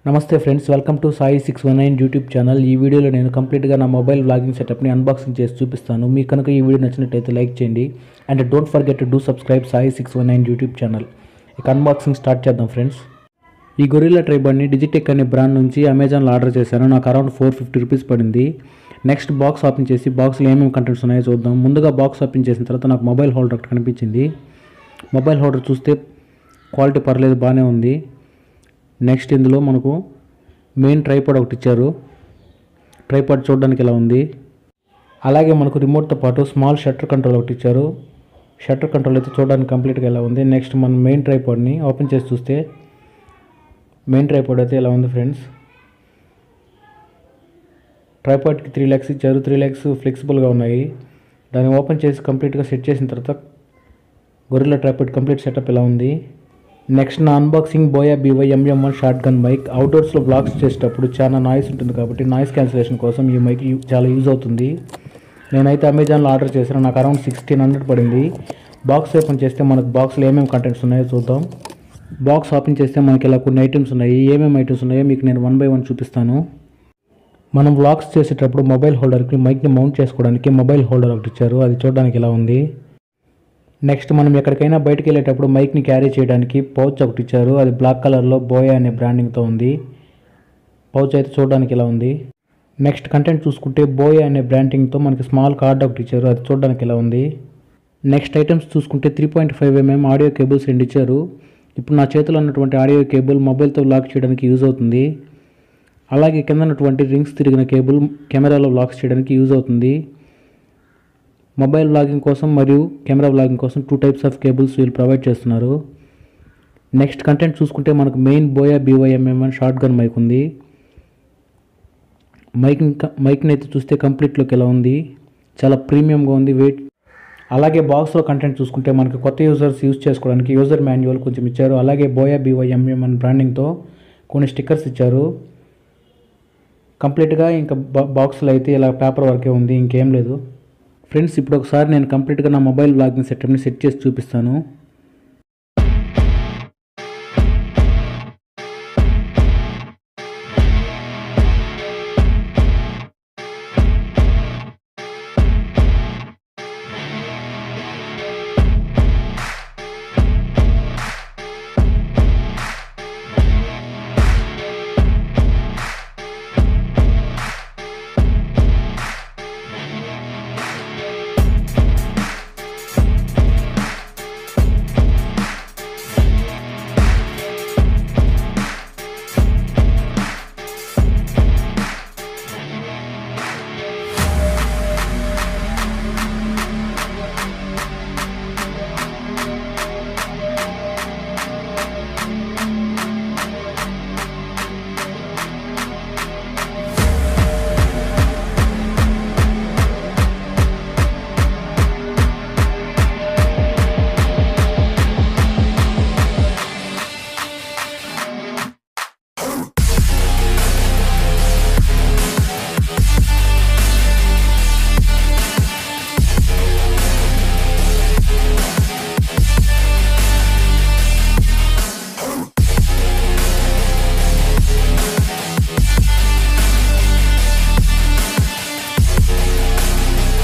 నమస్తే friends welcome to Sai six one nine YouTube channel ఈ వీడియోలో నేను కంప్లీట్గా నా మొబైల్ వ్లాగింగ్ సెటప్ని అన్బాక్సింగ్ చేసి చూపిస్తాను మీకు కనుక ఈ వీడియో నచ్చినట్టయితే లైక్ చేయండి and don't forget to do subscribe Sai six one nine YouTube channel ఇక అన్బాక్సింగ్ స్టార్ట్ చేద్దాం ఫ్రెండ్స్ ఈ గొరిల్లా ట్రైబర్ని డిజిటెక్ అనే బ్రాండ్ నుంచి అమెజాన్లో ఆర్డర్ చేశాను నాకు అరౌండ్ ఫోర్ ఫిఫ్టీ రూపీస్ పడింది నెక్స్ట్ బాక్స్ ఓపెన్ చేసి బాక్స్లో ఏమేమి కంటెంట్స్ ఉన్నాయో చూద్దాం ముందుగా బాక్స్ ఓపెన్ చేసిన తర్వాత నాకు మొబైల్ హోల్డర్ ఒకటి కనిపించింది మొబైల్ హోల్డర్ చూస్తే క్వాలిటీ పర్లేదు బాగానే ఉంది నెక్స్ట్ ఇందులో మనకు మెయిన్ ట్రైపాడ్ ఒకటి ఇచ్చారు ట్రైపాడ్ చూడడానికి ఇలా ఉంది అలాగే మనకు రిమోట్తో పాటు స్మాల్ షట్టర్ కంట్రోల్ ఒకటి ఇచ్చారు షట్టర్ కంట్రోల్ అయితే చూడడానికి కంప్లీట్గా ఇలా ఉంది నెక్స్ట్ మనం మెయిన్ ట్రైపాడ్ని ఓపెన్ చేసి చూస్తే మెయిన్ ట్రైపాడ్ అయితే ఇలా ఉంది ఫ్రెండ్స్ ట్రైపాడ్కి త్రీ ల్యాక్స్ ఇచ్చారు త్రీ ల్యాక్స్ ఫ్లెక్సిబుల్గా ఉన్నాయి దాన్ని ఓపెన్ చేసి కంప్లీట్గా సెట్ చేసిన తర్వాత గొరిల్లా ట్రైపాడ్ కంప్లీట్ సెటప్ ఇలా ఉంది నెక్స్ట్ నా unboxing Boya BY MM one shotgun mic అవుట్డోర్స్లో బ్లాగ్స్ చేసేటప్పుడు చాలా నాయిస్ ఉంటుంది కాబట్టి నాయిస్ క్యాన్సిలేషన్ కోసం ఈ మైక్ యూ- చాలా యూజ్ అవుతుంది నేనైతే అమెజాన్లో ఆర్డర్ చేశాను నాకు అరౌండ్ సిక్స్టీన్ హండ్రెడ్ పడింది బాక్స్ ఓపెన్ చేస్తే మనకు బాక్స్లో ఏమేమి కంటెంట్స్ ఉన్నాయో చూద్దాం బాక్స్ ఓపెన్ చేస్తే మనకి ఇలా కొన్ని ఐటమ్స్ ఉన్నాయి ఏమేమి ఐటమ్స్ ఉన్నాయో మీకు నేను వన్ బై వన్ చూపిస్తాను మనం వ్లాగ్స్ చేసేటప్పుడు మొబైల్ హోల్డర్కి మైక్ని మౌంట్ చేసుకోవడానికి మొబైల్ హోల్డర్ ఒకటి ఇచ్చారు అది చూడడానికి ఇలా ఉంది నెక్స్ట్ మనం ఎక్కడికైనా బయటకు వెళ్ళేటప్పుడు మైక్ని క్యారీ చేయడానికి పౌచ్ ఒకటి ఇచ్చారు అది బ్లాక్ కలర్లో బోయా అనే బ్రాండింగ్తో ఉంది పౌచ్ అయితే చూడడానికి ఇలా ఉంది నెక్స్ట్ కంటెంట్ చూసుకుంటే బోయా అనే బ్రాండింగ్తో మనకి స్మాల్ కార్డ్ ఒకటి ఇచ్చారు అది చూడడానికి ఇలా ఉంది నెక్స్ట్ ఐటమ్స్ చూసుకుంటే three point five MM audio cables రెండు ఇచ్చారు ఇప్పుడు నా చేతిలో ఉన్నటువంటి ఆడియో కేబుల్ మొబైల్తో లాక్ చేయడానికి యూజ్ అవుతుంది అలాగే కింద ఉన్నటువంటి రింగ్స్ తిరిగిన కేబుల్ కెమెరాలో లాక్స్ చేయడానికి యూజ్ అవుతుంది మొబైల్ వ్లాగింగ్ కోసం మరియు కెమెరా వ్లాగింగ్ కోసం టూ టైప్స్ ఆఫ్ కేబుల్స్ వీళ్ళు ప్రొవైడ్ చేస్తున్నారు నెక్స్ట్ కంటెంట్ చూసుకుంటే మనకు main Boya BYMM shotgun mic ఉంది మైక్ మైక్ని అయితే చూస్తే కంప్లీట్లోకి ఎలా ఉంది చాలా ప్రీమియంగా ఉంది వెయిట్ అలాగే బాక్స్లో కంటెంట్ చూసుకుంటే మనకి కొత్త యూజర్స్ యూజ్ చేసుకోవడానికి యూజర్ మాన్యువల్ కొంచెం ఇచ్చారు అలాగే బోయా బీవైఎంఎం అనే బ్రాండింగ్తో కొన్ని స్టిక్కర్స్ ఇచ్చారు కంప్లీట్గా ఇంకా బా బాక్స్లో అయితే ఇలా పేపర్ వర్కే ఉంది ఇంకేం లేదు ఫ్రెండ్స్ ఇప్పుడు ఒకసారి నేను కంప్లీట్గా నా మొబైల్ బ్లాగింగ్ సెటప్ని సెట్ చేసి చూపిస్తాను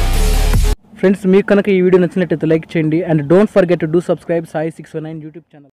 ఫ్రెండ్స్ మీకు కనుక ఈ వీడియో నచ్చినట్టయితే లైక్ చేయండి and don't forget to do subscribe Sai six one nine YouTube channel